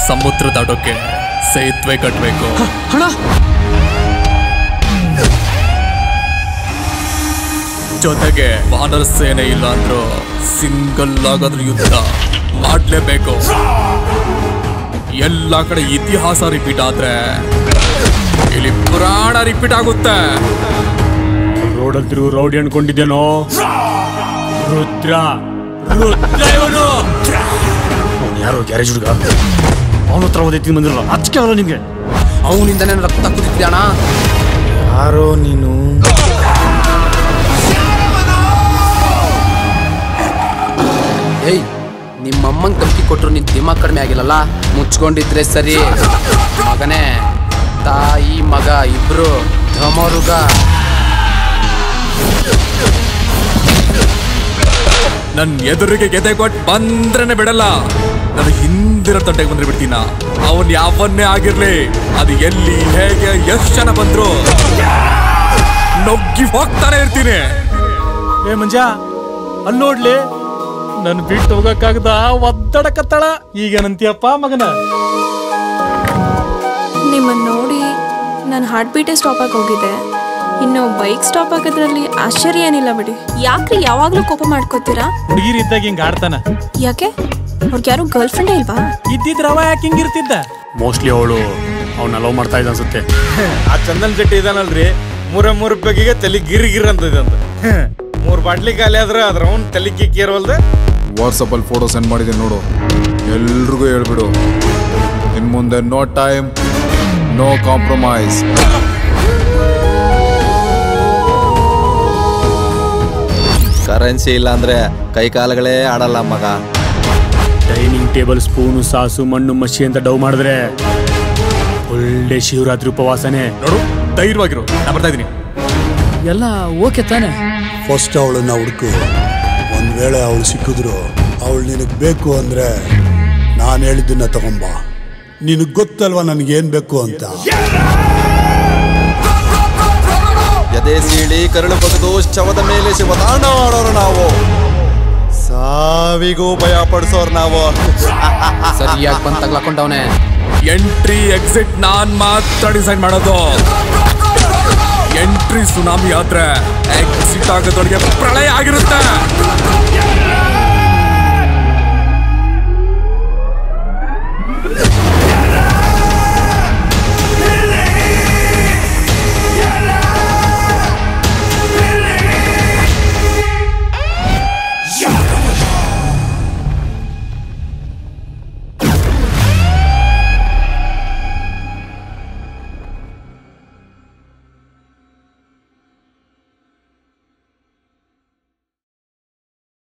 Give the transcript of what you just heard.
ಸಮುದ್ರ ದಾಟೋಕೆ ಸೇತುವೆ ಕಟ್ಟಬೇಕು ಹಣ ಜೊತೆಗೆ ವಾನರ ಸೇನೆ ಇಲ್ಲ ಅಂದ್ರೂ ಸಿಂಗಲ್ ಆಗಾದ್ರೂ ಯುದ್ಧ ಮಾಡ್ಲೇಬೇಕು ಎಲ್ಲ ಕಡೆ ಇತಿಹಾಸ ರಿಪೀಟ್ ಆದ್ರೆ ಇಲ್ಲಿ ಪುರಾಣ ರಿಪೀಟ್ ಆಗುತ್ತೆ ರೋಡಲ್ಲಿ ತಿರುಗು ರೌಡಿ ಅನ್ಕೊಂಡಿದ್ದೇನೋ ರುದ್ರ ರುದ್ರ ಇವನು ಅವ್ನು ಯಾರೋ ಗ್ಯಾರೇಜ್ ಹುಡುಗ ಅವನ ಹತ್ರ ಓದೈತಿ ಬಂದಿರಲ್ಲ ಅದಕ್ಕೆ ಅವಲ್ಲ ನಿಮ್ಗೆ ಅವನಿಂದನೇ ರಕ್ತ ಕುದಿತಿದೆ ಅಣ್ಣ ಯಾರೋ ನೀನು ಏಯ್ ನಿಮ್ಮಮ್ಮಂಗ್ ತಪ್ಪಿ ಕೊಟ್ರು ನಿನ್ ದಿಮಾಗ್ ಕಡಿಮೆ ಆಗಿಲ್ಲಲ್ಲ ಮುಚ್ಕೊಂಡಿದ್ರೆ ಸರಿ ಮಗನೇ ತಾಯಿ ಮಗ ಇಬ್ರು ಧಮರುಗ ನನ್ ಎದುರಿಗೆ ಗೆದೆ ಕೊಟ್ಟು ಬಂದ್ರೇನೆ ಬಿಡಲ್ಲ ನಾನು ಹಿಂದಿನ ತಂಟೆಗೆ ಬಂದ್ರೆ ಬಿಡ್ತೀನ ಅವನ್ ಯಾವನ್ನೇ ಆಗಿರ್ಲಿ ಅದು ಎಲ್ಲಿ ಹೇಗೆ ಎಷ್ಟು ಜನ ಬಂದ್ರು ನೊಗ್ಗಿ ಹೋಗ್ತಾನೆ ಇರ್ತೀನಿ ಏ ಮಂಜ ಅಲ್ಲಿ ನೋಡ್ಲಿ ನನ್ ಬಿಟ್ಟು ಹೋಗಕ್ಕಾಗದ ಒದ್ದಡಕತ್ತಾಳ ಈಗ ನಂತಿಯಪ್ಪ ಮಗನ ನಿಮ್ಮನ್ನು ನೋಡಿ ನನ್ನ ಹಾರ್ಟ್ ಬೀಟೇ ಸ್ಟಾಪ್ ಆಗಿ ಹೋಗಿದೆ ಇನ್ನು ಬೈಕ್ ಸ್ಟಾಪ್ ಆಗೋದ್ರಲ್ಲಿ ಆಶ್ಚರ್ಯ ಏನಿಲ್ಲ ಬಿಡಿ ಯಾಕ್ರಿ ಯಾವಾಗಲೂ ಕೋಪ ಮಾಡ್ಕೋತೀರಾ ಹುಡುಗಿರ್ ಇದ್ದಾಗ ಹಿಂಗ ಆಡ್ತಾನ ಯಾಕೆ ಅವ್ರಿಗೆ ಯಾರು ಗರ್ಲ್ ಫ್ರೆಂಡೇ ಇಲ್ವಾ ಇದ್ದಿದ್ರ ಅವ ಯಾಕೆ ಹಿಂಗಿರ್ತಿದ್ದ ಮೋಸ್ಟ್ಲಿ ಅವಳು ಅವನ್ನ ಲವ್ ಮಾಡ್ತಾ ಇದ್ದ ಅನ್ಸುತ್ತೆ ಆ ಚಂದನ್ ಶೆಟ್ಟಿ ಇದಾನಲ್ರಿ ಮೂರ ಮೂರು ರೂಪಾಯಿಗೆ ತಲೆ ಗಿರಿ ಗಿರ್ ಅಂತ ಇದೆ ಅಂತ ಮೂರ್ ಬಾಟ್ಲಿ ಖಾಲಿ ಆದ್ರೆ ಅದ್ರ ಅವ್ನ್ ತಲೆ ಕಿಕ್ಕೇರವಲ್ದೆ ವಾಟ್ಸಪ್ಪಲ್ಲಿ ಫೋಟೋ ಸೆಂಡ್ ಮಾಡಿದ್ದೀನಿ ನೋಡು ಎಲ್ರಿಗೂ ಹೇಳ್ಬಿಡು ಇನ್ನು ಮುಂದೆ no time no compromise currency ಇಲ್ಲ ಅಂದ್ರೆ ಕೈ ಕಾಲುಗಳೇ ಆಡಲ್ಲ ಮಗ ಡೈನಿಂಗ್ ಟೇಬಲ್ ಸ್ಪೂನು ಸಾಸು ಮಣ್ಣು ಮಸಿ ಅಂತ ಡವ್ ಮಾಡಿದ್ರೆ ಒಳ್ಳೆ ಶಿವರಾತ್ರಿ ಉಪವಾಸನೆ ನೋಡು ಧೈರ್ಯವಾಗಿರು ನಾ ಬರ್ತಾ ಇದೀನಿ ಎಲ್ಲ ಓಕೆ ತಾನೆ ಫಸ್ಟ್ ಅವಳನ್ನ ಹುಡುಕು ಒಂದ್ ವೇಳೆ ಅವಳು ಸಿಕ್ಕಿದ್ರು ಅವಳು ನಿನಗೆ ಬೇಕು ಅಂದ್ರೆ ನಾನು ಹೇಳಿದ್ದನ್ನ ತಗೊಂಬ ನಿನಗೆ ಗೊತ್ತಲ್ವಾ ನನಗೇನ್ ಬೇಕು ಅಂತ ಎದೆ ಸೀಳಿ ಕರಳು ಬಗೆದು ಶವದ ಮೇಲೆ ಶಿವತಾಂಡ ಮಾಡೋರು ನಾವು ಸಾವಿಗೂ ಭಯ ಪಡಿಸೋರು ನಾವು ಸರಿಯಾಗಿ ಬಂದ್ ತಗ್ಲಾಕೊಂಡವನೆ ಎಂಟ್ರಿ ಎಕ್ಸಿಟ್ ನಾನ್ ಮಾತ್ರ ಡಿಸೈಡ್ ಮಾಡೋದು ಎಂಟ್ರಿ ಸುನಾಮಿ ಆದ್ರೆ ಎಕ್ಸಿಟ್ ಆಗೋದೊಳಗೆ ಪ್ರಳಯ ಆಗಿರುತ್ತೆ